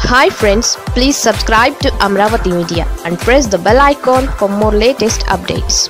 hi friends please subscribe to Amaravati media and press the bell icon for more latest updates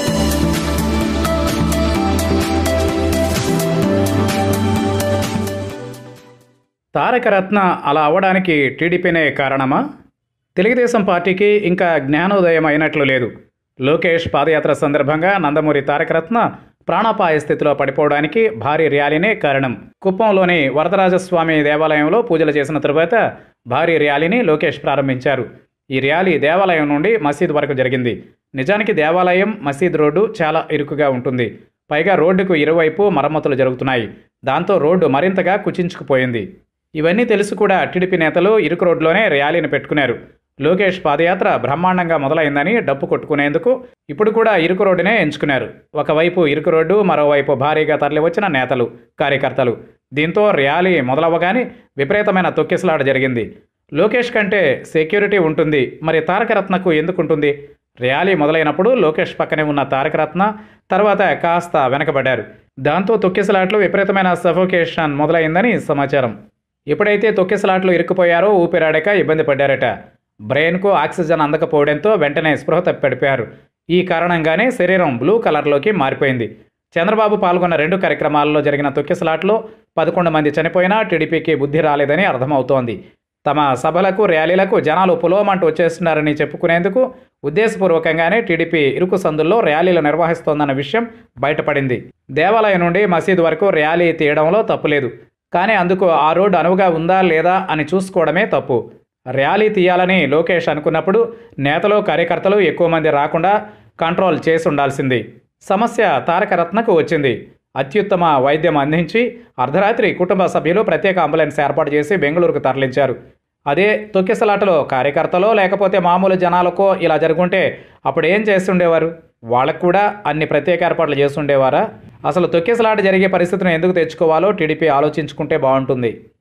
Tarakaratna అలా అవ్వడానికి టీడీపీనే కారణమా తెలుగుదేశం పార్టీకి ఇంకా జ్ఞానోదయం అయినట్లు లేదు లోకేష్ పాదయాత్ర సందర్భంగా నందమూరి తారకరత్న ప్రాణాపాయ స్థితిలో పడిపోవడానికి భారీ ర్యాలీనే కారణం కుప్పంలోని వరదరాజస్వామి దేవాలయంలో పూజలు చేసిన తరువాత భారీ ర్యాలీని లోకేష్ ప్రారంభించారు ఈ ర్యాలీ దేవాలయం నుండి మసీద్ వరకు జరిగింది నిజానికి దేవాలయం మసీద్ రోడ్డు చాలా ఇరుకుగా ఉంటుంది పైగా రోడ్డుకు ఇరువైపు మరమ్మతులు జరుగుతున్నాయి దాంతో రోడ్డు మరింతగా కుచించుకుపోయింది ఇవన్నీ తెలిసి కూడా టీడీపీ నేతలు ఇరుకు రోడ్లోనే ర్యాలీని పెట్టుకున్నారు లోకేష్ పాదయాత్ర బ్రహ్మాండంగా మొదలైందని డప్పు కొట్టుకునేందుకు ఇప్పుడు కూడా ఇరుకు రోడ్డునే ఎంచుకున్నారు ఒకవైపు ఇరుకు రోడ్డు మరోవైపు భారీగా తరలివచ్చిన నేతలు కార్యకర్తలు దీంతో ర్యాలీ మొదలవ్వగానే విపరీతమైన తొక్కిసలాట జరిగింది లోకేష్ కంటే సెక్యూరిటీ ఉంటుంది మరి తారకరత్నకు ఎందుకుంటుంది ర్యాలీ మొదలైనప్పుడు లోకేష్ పక్కనే ఉన్న తారకరత్న తర్వాత కాస్త వెనకబడ్డారు దాంతో తొక్కిసలాట్లు విపరీతమైన సఫోకేషన్ మొదలైందని సమాచారం ఎప్పుడైతే తొక్కిసలాట్లు ఇరుక్కుపోయారో ఊపిరాడక ఇబ్బంది పడ్డారట బ్రెయిన్కు ఆక్సిజన్ అందకపోవడంతో వెంటనే స్పృహ తప్పిపడిపోయారు ఈ కారణంగానే శరీరం బ్లూ కలర్లోకి మారిపోయింది చంద్రబాబు పాల్గొన్న రెండు కార్యక్రమాల్లో జరిగిన తొక్కిసలాట్లో పదకొండు మంది చనిపోయినా టీడీపీకి బుద్ధి రాలేదని అర్థమవుతోంది తమ సభలకు ర్యాలీలకు జనాలు పులోమంటూ వచ్చేస్తున్నారని చెప్పుకునేందుకు ఉద్దేశపూర్వకంగానే టీడీపీ ఇరుకు సందుల్లో ర్యాలీలు నిర్వహిస్తోందన్న విషయం బయటపడింది దేవాలయం నుండి మసీదు వరకు ర్యాలీ తీయడంలో తప్పులేదు కానీ అందుకు ఆ రోడ్డు అనువుగా ఉందా లేదా అని చూసుకోవడమే తప్పు ర్యాలీ తీయాలని లోకేష్ అనుకున్నప్పుడు నేతలు కార్యకర్తలు ఎక్కువ మంది రాకుండా కంట్రోల్ చేసి ఉండాల్సింది సమస్య తారకరత్నకు వచ్చింది అత్యుత్తమ వైద్యం అందించి అర్ధరాత్రి కుటుంబ సభ్యులు ప్రత్యేక అంబులెన్స్ ఏర్పాటు చేసి బెంగళూరుకు తరలించారు అదే తొక్కిసలాటలో కార్యకర్తలో లేకపోతే మామూలు జనాలకో ఇలా జరుగుంటే అప్పుడు ఏం చేస్తుండేవారు వాళ్ళకు కూడా అన్ని ప్రత్యేక ఏర్పాట్లు చేస్తుండేవారా అసలు తొక్కిసలాట జరిగే పరిస్థితిని ఎందుకు తెచ్చుకోవాలో టీడీపీ ఆలోచించుకుంటే బాగుంటుంది